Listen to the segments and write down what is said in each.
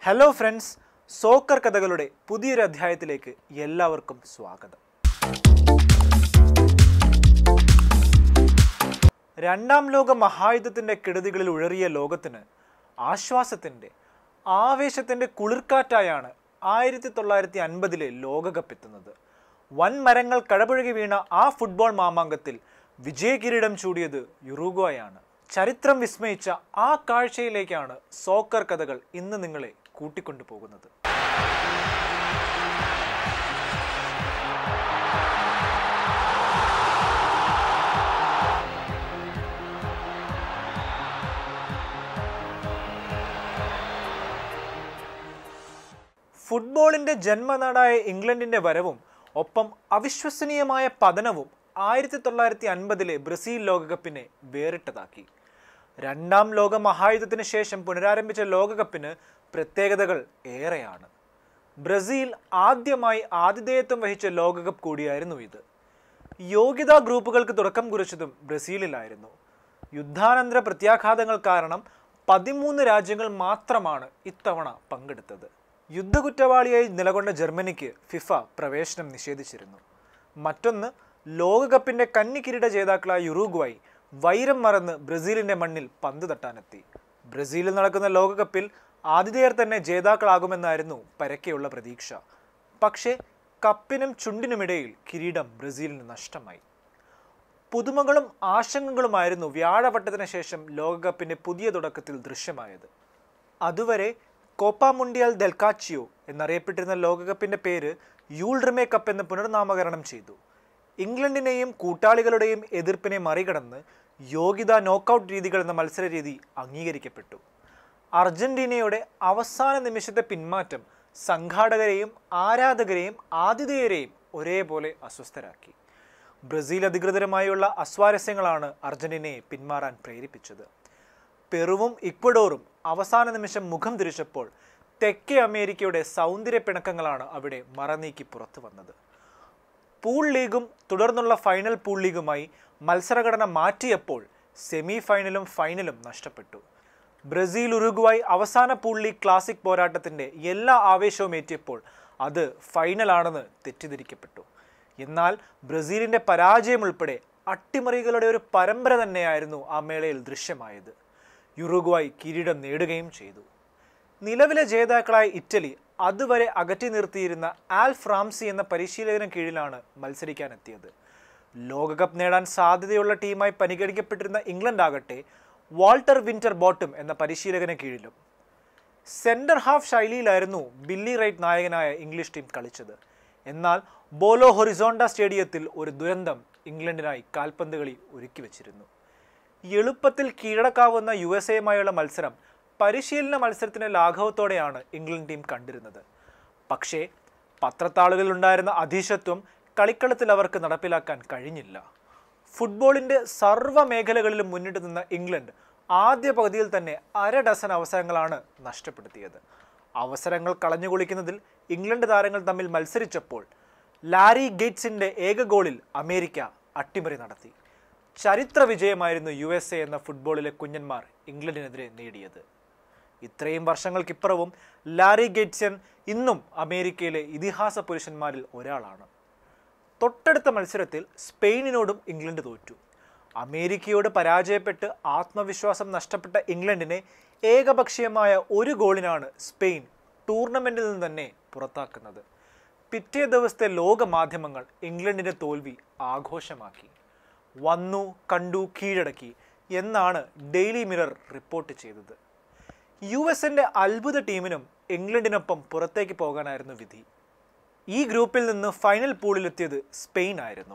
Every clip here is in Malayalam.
ഹലോ ഫ്രണ്ട്സ് സോക്കർ കഥകളുടെ പുതിയൊരു അധ്യായത്തിലേക്ക് എല്ലാവർക്കും സ്വാഗതം രണ്ടാം ലോക മഹായുദ്ധത്തിൻ്റെ കെടുതികളിൽ ഉഴറിയ ലോകത്തിന് ആശ്വാസത്തിൻ്റെ ആവേശത്തിൻ്റെ കുളിർക്കാറ്റായാണ് ആയിരത്തി തൊള്ളായിരത്തി അൻപതിലെ ലോകകപ്പ് എത്തുന്നത് വൻ മരങ്ങൾ കടപുഴകി വീണ ആ ഫുട്ബോൾ മാമാങ്കത്തിൽ വിജയകിരീടം ചൂടിയത് യുറൂഗോയാണ് ചരിത്രം വിസ്മയിച്ച ആ കാഴ്ചയിലേക്കാണ് സോക്കർ കഥകൾ ഇന്ന് നിങ്ങളെ കൂട്ടിക്കൊണ്ടു പോകുന്നത് ഫുട്ബോളിന്റെ ജന്മനാടായ ഇംഗ്ലണ്ടിന്റെ വരവും ഒപ്പം അവിശ്വസനീയമായ പതനവും ആയിരത്തി തൊള്ളായിരത്തി അൻപതിലെ ബ്രസീൽ ലോകകപ്പിനെ വേറിട്ടതാക്കി രണ്ടാം ലോക മഹായുദ്ധത്തിന് ശേഷം പുനരാരംഭിച്ച ലോകകപ്പിന് പ്രത്യേകതകൾ ഏറെയാണ് ബ്രസീൽ ആദ്യമായി ആതിഥേയത്വം വഹിച്ച ലോകകപ്പ് കൂടിയായിരുന്നു ഇത് യോഗ്യതാ ഗ്രൂപ്പുകൾക്ക് തുടക്കം കുറിച്ചതും ബ്രസീലിലായിരുന്നു യുദ്ധാനന്തര പ്രത്യാഘാതങ്ങൾ കാരണം പതിമൂന്ന് രാജ്യങ്ങൾ മാത്രമാണ് ഇത്തവണ പങ്കെടുത്തത് യുദ്ധകുറ്റവാളിയായി നിലകൊണ്ട ജർമ്മനിക്ക് ഫിഫ പ്രവേശനം നിഷേധിച്ചിരുന്നു മറ്റൊന്ന് ലോകകപ്പിന്റെ കന്നി കിരീട ജേതാക്കളായ യുറൂഗ്വായി വൈരം മറന്ന് ബ്രസീലിന്റെ മണ്ണിൽ പന്ത് തട്ടാനെത്തി ബ്രസീലിൽ നടക്കുന്ന ലോകകപ്പിൽ ആതിഥേയർ തന്നെ ജേതാക്കളാകുമെന്നായിരുന്നു പരക്കെയുള്ള പ്രതീക്ഷ പക്ഷേ കപ്പിനും ചുണ്ടിനുമിടയിൽ കിരീടം ബ്രസീലിന് നഷ്ടമായി പുതുമകളും ആശങ്കകളുമായിരുന്നു വ്യാഴവട്ടത്തിന് ശേഷം ലോകകപ്പിന്റെ പുതിയ തുടക്കത്തിൽ ദൃശ്യമായത് അതുവരെ കോപ്പ മുണ്ടിയൽ ദെൽക്കാച്ചിയോ എന്നറിയപ്പെട്ടിരുന്ന ലോകകപ്പിന്റെ പേര് യൂൾഡ്രിമേ കപ്പ് എന്ന് പുനർനാമകരണം ചെയ്തു ഇംഗ്ലണ്ടിനെയും കൂട്ടാളികളുടെയും എതിർപ്പിനെ മറികടന്ന് യോഗ്യതാ നോക്കൌട്ട് രീതികൾ എന്ന മത്സര രീതി അംഗീകരിക്കപ്പെട്ടു അർജന്റീനയുടെ അവസാന നിമിഷത്തെ പിന്മാറ്റം സംഘാടകരെയും ആരാധകരെയും ആതിഥേയരെയും ഒരേപോലെ അസ്വസ്ഥരാക്കി ബ്രസീൽ അധികൃതരുമായുള്ള അസ്വാരസ്യങ്ങളാണ് അർജന്റീനയെ പിന്മാറാൻ പ്രേരിപ്പിച്ചത് പെറുവും ഇക്വഡോറും അവസാന നിമിഷം മുഖം തിരിച്ചപ്പോൾ തെക്കേ അമേരിക്കയുടെ സൗന്ദര്യ പിണക്കങ്ങളാണ് അവിടെ മറനീക്കി പുറത്തു വന്നത് പൂൾ ലീഗും തുടർന്നുള്ള ഫൈനൽ പൂൾ ലീഗുമായി മത്സരഘടന മാറ്റിയപ്പോൾ സെമി ഫൈനലും ഫൈനലും നഷ്ടപ്പെട്ടു ബ്രസീൽ ഉറുഗ്വായ് അവസാന പൂൾ ലീഗ് ക്ലാസിക് പോരാട്ടത്തിന്റെ എല്ലാ ആവേശവും ഏറ്റിയപ്പോൾ അത് ഫൈനലാണെന്ന് തെറ്റിദ്ധരിക്കപ്പെട്ടു എന്നാൽ ബ്രസീലിന്റെ പരാജയം ഉൾപ്പെടെ അട്ടിമറികളുടെ ഒരു പരമ്പര തന്നെയായിരുന്നു ആ മേളയിൽ ദൃശ്യമായത് യുറുഗ്വായ് കിരീടം നേടുകയും ചെയ്തു നിലവിലെ ജേതാക്കളായ ഇറ്റലി അതുവരെ അകറ്റി നിർത്തിയിരുന്ന ആൽ ഫ്രാംസി എന്ന പരിശീലകന് കീഴിലാണ് മത്സരിക്കാനെത്തിയത് ലോകകപ്പ് നേടാൻ സാധ്യതയുള്ള ടീമായി പരിഗണിക്കപ്പെട്ടിരുന്ന ഇംഗ്ലണ്ട് ആകട്ടെ വാൾട്ടർ വിന്റർ ബോട്ടും എന്ന പരിശീലകന് കീഴിലും സെന്റർ ഹാഫ് ശൈലിയിലായിരുന്നു ബില്ലി റൈറ്റ് നായകനായ ഇംഗ്ലീഷ് ടീം കളിച്ചത് എന്നാൽ ബോലോ ഹൊറിസോണ്ട സ്റ്റേഡിയത്തിൽ ഒരു ദുരന്തം ഇംഗ്ലണ്ടിനായി കാൽപന്ത് കളി ഒരുക്കി വച്ചിരുന്നു എളുപ്പത്തിൽ കീഴടക്കാവുന്ന യു എസ് എയുമായുള്ള മത്സരം പരിശീലന മത്സരത്തിന് ലാഘവത്തോടെയാണ് ഇംഗ്ലണ്ട് ടീം കണ്ടിരുന്നത് പക്ഷേ പത്രത്താളുകളിൽ ഉണ്ടായിരുന്ന അധീശത്വം കളിക്കളത്തിൽ അവർക്ക് നടപ്പിലാക്കാൻ കഴിഞ്ഞില്ല ഫുട്ബോളിന്റെ സർവ്വ മേഖലകളിലും മുന്നിട്ട് നിന്ന ഇംഗ്ലണ്ട് ആദ്യ പകുതിയിൽ തന്നെ അര ഡസൻ അവസരങ്ങളാണ് നഷ്ടപ്പെടുത്തിയത് അവസരങ്ങൾ കളഞ്ഞുകുളിക്കുന്നതിൽ ഇംഗ്ലണ്ട് താരങ്ങൾ തമ്മിൽ മത്സരിച്ചപ്പോൾ ലാരി ഗേറ്റ്സിന്റെ ഏക ഗോളിൽ അമേരിക്ക അട്ടിമറി നടത്തി ചരിത്ര വിജയമായിരുന്നു യു എസ് എ എന്ന ഫുട്ബോളിലെ കുഞ്ഞന്മാർ ഇംഗ്ലണ്ടിനെതിരെ നേടിയത് ഇത്രയും വർഷങ്ങൾക്കിപ്പുറവും ലാരി ഗേറ്റ്സൺ ഇന്നും അമേരിക്കയിലെ ഇതിഹാസ പുരുഷന്മാരിൽ ഒരാളാണ് തൊട്ടടുത്ത മത്സരത്തിൽ സ്പെയിനിനോടും ഇംഗ്ലണ്ട് തോറ്റു അമേരിക്കയോട് പരാജയപ്പെട്ട് ആത്മവിശ്വാസം നഷ്ടപ്പെട്ട ഇംഗ്ലണ്ടിനെ ഏകപക്ഷീയമായ ഒരു ഗോളിനാണ് സ്പെയിൻ ടൂർണമെന്റിൽ നിന്ന് തന്നെ പുറത്താക്കുന്നത് പിറ്റേ ദിവസത്തെ ലോക മാധ്യമങ്ങൾ ഇംഗ്ലണ്ടിന്റെ തോൽവി ആഘോഷമാക്കി വന്നു കണ്ടു കീഴടക്കി എന്നാണ് ഡെയിലി മിറർ റിപ്പോർട്ട് ചെയ്തത് യു എസിന്റെ അത്ഭുത ടീമിനും ഇംഗ്ലണ്ടിനൊപ്പം പുറത്തേക്ക് പോകാനായിരുന്നു വിധി ഈ ഗ്രൂപ്പിൽ നിന്ന് ഫൈനൽ പൂളിലെത്തിയത് സ്പെയിൻ ആയിരുന്നു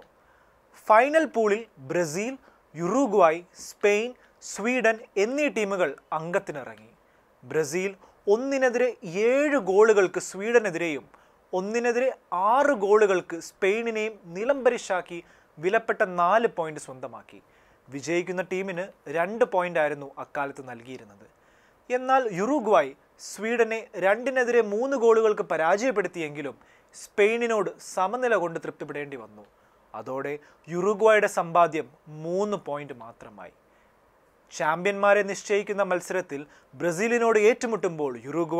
ഫൈനൽ പൂളിൽ ബ്രസീൽ യുറുഗ്വായ് സ്പെയിൻ സ്വീഡൻ എന്നീ ടീമുകൾ അംഗത്തിനിറങ്ങി ബ്രസീൽ ഒന്നിനെതിരെ ഏഴ് ഗോളുകൾക്ക് സ്വീഡനെതിരെയും ഒന്നിനെതിരെ ആറ് ഗോളുകൾക്ക് സ്പെയിനിനെയും നിലംപരിശാക്കി വിലപ്പെട്ട നാല് പോയിന്റ് സ്വന്തമാക്കി വിജയിക്കുന്ന ടീമിന് രണ്ട് പോയിന്റ് ആയിരുന്നു അക്കാലത്ത് നൽകിയിരുന്നത് എന്നാൽ യുറുഗ്വായ് സ്വീഡനെ രണ്ടിനെതിരെ മൂന്ന് ഗോളുകൾക്ക് പരാജയപ്പെടുത്തിയെങ്കിലും സ്പെയിനിനോട് സമനില കൊണ്ട് തൃപ്തിപ്പെടേണ്ടി വന്നു അതോടെ യുറുഗ്വായുടെ സമ്പാദ്യം മൂന്ന് പോയിന്റ് മാത്രമായി ചാമ്പ്യന്മാരെ നിശ്ചയിക്കുന്ന മത്സരത്തിൽ ബ്രസീലിനോട് ഏറ്റുമുട്ടുമ്പോൾ യുറുഗ്വായ്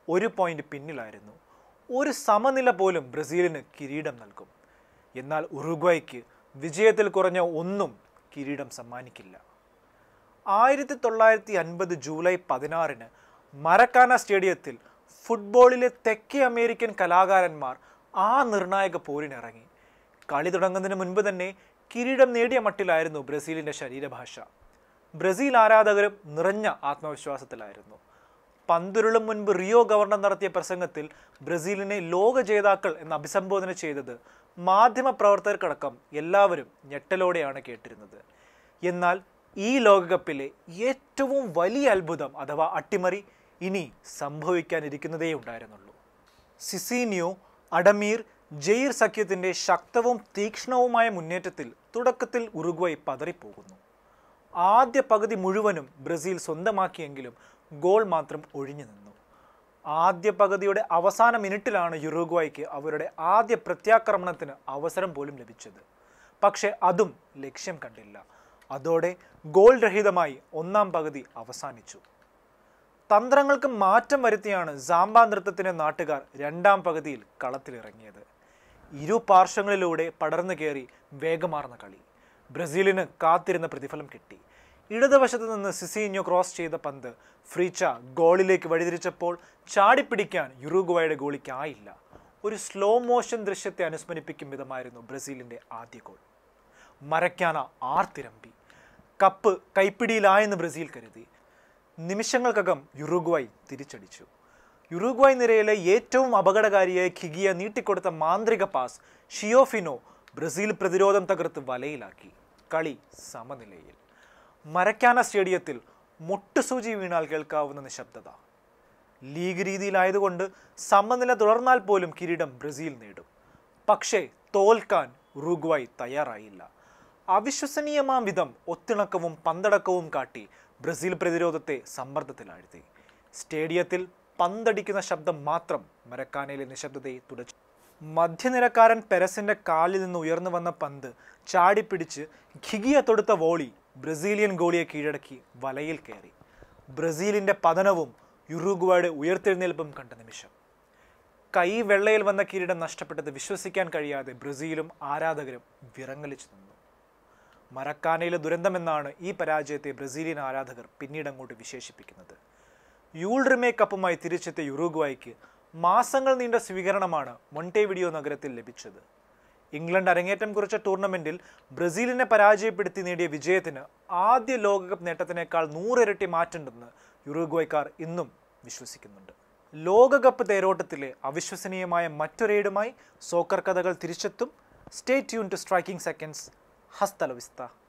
ഒരു പോയിന്റ് പിന്നിലായിരുന്നു ഒരു സമനില പോലും ബ്രസീലിന് കിരീടം നൽകും എന്നാൽ ഉറുഗ്വായ്ക്ക് വിജയത്തിൽ കുറഞ്ഞ ഒന്നും കിരീടം സമ്മാനിക്കില്ല ആയിരത്തി തൊള്ളായിരത്തി അൻപത് ജൂലൈ പതിനാറിന് മറക്കാന സ്റ്റേഡിയത്തിൽ ഫുട്ബോളിലെ തെക്കേ അമേരിക്കൻ കലാകാരന്മാർ ആ നിർണായക പോരിനിറങ്ങി കളി തുടങ്ങുന്നതിന് മുൻപ് തന്നെ കിരീടം നേടിയ മട്ടിലായിരുന്നു ബ്രസീലിന്റെ ശരീരഭാഷ ബ്രസീൽ ആരാധകരും നിറഞ്ഞ ആത്മവിശ്വാസത്തിലായിരുന്നു പന്തുരുളും മുൻപ് റിയോ ഗവർണർ നടത്തിയ പ്രസംഗത്തിൽ ബ്രസീലിനെ ലോക ജേതാക്കൾ എന്ന് അഭിസംബോധന ചെയ്തത് മാധ്യമപ്രവർത്തകർക്കടക്കം എല്ലാവരും ഞെട്ടലോടെയാണ് കേട്ടിരുന്നത് എന്നാൽ ഈ ലോകകപ്പിലെ ഏറ്റവും വലിയ അത്ഭുതം അഥവാ അട്ടിമറി ഇനി സംഭവിക്കാനിരിക്കുന്നതേ ഉണ്ടായിരുന്നുള്ളൂ സിസീനിയോ അഡമീർ ജെയിർ സഖ്യത്തിന്റെ ശക്തവും തീക്ഷ്ണവുമായ മുന്നേറ്റത്തിൽ തുടക്കത്തിൽ ഉറുഗ്വൈ പതറിപ്പോകുന്നു ആദ്യ പകുതി മുഴുവനും ബ്രസീൽ സ്വന്തമാക്കിയെങ്കിലും ഗോൾ മാത്രം ഒഴിഞ്ഞു നിന്നു ആദ്യ പകുതിയുടെ അവസാന മിനിറ്റിലാണ് യുറുഗ്വായ്ക്ക് അവരുടെ ആദ്യ പ്രത്യാക്രമണത്തിന് അവസരം പോലും ലഭിച്ചത് പക്ഷേ അതും ലക്ഷ്യം കണ്ടില്ല അതോടെ ഗോൾ രഹിതമായി ഒന്നാം പകുതി അവസാനിച്ചു തന്ത്രങ്ങൾക്ക് മാറ്റം വരുത്തിയാണ് സാമ്പ നൃത്തത്തിന്റെ നാട്ടുകാർ രണ്ടാം പകുതിയിൽ കളത്തിലിറങ്ങിയത് ഇരു പാർശ്വങ്ങളിലൂടെ പടർന്നു കയറി വേഗമാർന്ന കളി ബ്രസീലിന് കാത്തിരുന്ന പ്രതിഫലം കിട്ടി ഇടതുവശത്ത് നിന്ന് സിസീഞ്ഞോ ക്രോസ് ചെയ്ത പന്ത് ഫ്രീച്ച ഗോളിലേക്ക് വഴിതിരിച്ചപ്പോൾ ചാടിപ്പിടിക്കാൻ യുറുഗ്വയുടെ ഗോളിക്കായില്ല ഒരു സ്ലോ മോഷൻ ദൃശ്യത്തെ അനുസ്മരിപ്പിക്കും വിധമായിരുന്നു ബ്രസീലിന്റെ ആദ്യ ഗോൾ മരക്കാന ആർത്തിരമ്പി കപ്പ് കൈപ്പിടിയിലായെന്ന് ബ്രസീൽ കരുതി നിമിഷങ്ങൾക്കകം യുറുഗ്വായ് തിരിച്ചടിച്ചു യുറുഗ്വായ് നിരയിലെ ഏറ്റവും അപകടകാരിയായ ഖിഗിയ നീട്ടിക്കൊടുത്ത മാന്ത്രിക പാസ് ഷിയോഫിനോ ബ്രസീൽ പ്രതിരോധം തകർത്ത് വലയിലാക്കി കളി സമനിലയിൽ മരക്കാന സ്റ്റേഡിയത്തിൽ മുട്ടുസൂചി വീണാൽ കേൾക്കാവുന്ന നിശബ്ദത ലീഗ് രീതിയിലായതുകൊണ്ട് സമനില തുടർന്നാൽ പോലും കിരീടം ബ്രസീൽ നേടും പക്ഷേ തോൽക്കാൻ ഉറുഗ്വായ് തയ്യാറായില്ല അവിശ്വസനീയമാം വിധം ഒത്തിണക്കവും പന്തടക്കവും കാട്ടി ബ്രസീൽ പ്രതിരോധത്തെ സമ്മർദ്ദത്തിലാഴ്ത്തി സ്റ്റേഡിയത്തിൽ പന്തടിക്കുന്ന ശബ്ദം മാത്രം മരക്കാനയിലെ നിശബ്ദതയെ തുടച്ചു മധ്യനിരക്കാരൻ പെരസിന്റെ കാലിൽ നിന്ന് ഉയർന്നു വന്ന പന്ത് ചാടിപ്പിടിച്ച് ഖിഗിയ തൊടുത്ത വോളി ബ്രസീലിയൻ ഗോളിയെ കീഴടക്കി വലയിൽ കയറി ബ്രസീലിന്റെ പതനവും യുറുഗ്വയുടെ ഉയർത്തെഴുന്നേൽപ്പും കണ്ട നിമിഷം കൈ വെള്ളയിൽ വന്ന കിരീടം നഷ്ടപ്പെട്ടത് വിശ്വസിക്കാൻ കഴിയാതെ ബ്രസീലും ആരാധകരും വിറങ്ങലിച്ചു നിന്നു മറക്കാനയിലെ ദുരന്തമെന്നാണ് ഈ പരാജയത്തെ ബ്രസീലിയൻ ആരാധകർ പിന്നീട് അങ്ങോട്ട് വിശേഷിപ്പിക്കുന്നത് യൂൾ റിമേ കപ്പുമായി തിരിച്ചെത്തിയ യുറുഗ്വായ്ക്ക് മാസങ്ങൾ നീണ്ട സ്വീകരണമാണ് മൊണ്ടേവിഡിയോ നഗരത്തിൽ ലഭിച്ചത് ഇംഗ്ലണ്ട് അരങ്ങേറ്റം കുറിച്ച ടൂർണമെന്റിൽ ബ്രസീലിനെ പരാജയപ്പെടുത്തി നേടിയ വിജയത്തിന് ആദ്യ ലോകകപ്പ് നേട്ടത്തിനേക്കാൾ നൂറിരട്ടി മാറ്റുണ്ടെന്ന് യുറുഗ്വയ്ക്കാർ ഇന്നും വിശ്വസിക്കുന്നുണ്ട് ലോകകപ്പ് തേരോട്ടത്തിലെ അവിശ്വസനീയമായ മറ്റൊരേടുമായി സോക്കർ കഥകൾ തിരിച്ചെത്തും stay tune to striking seconds ഹസ്തലവിസ്ത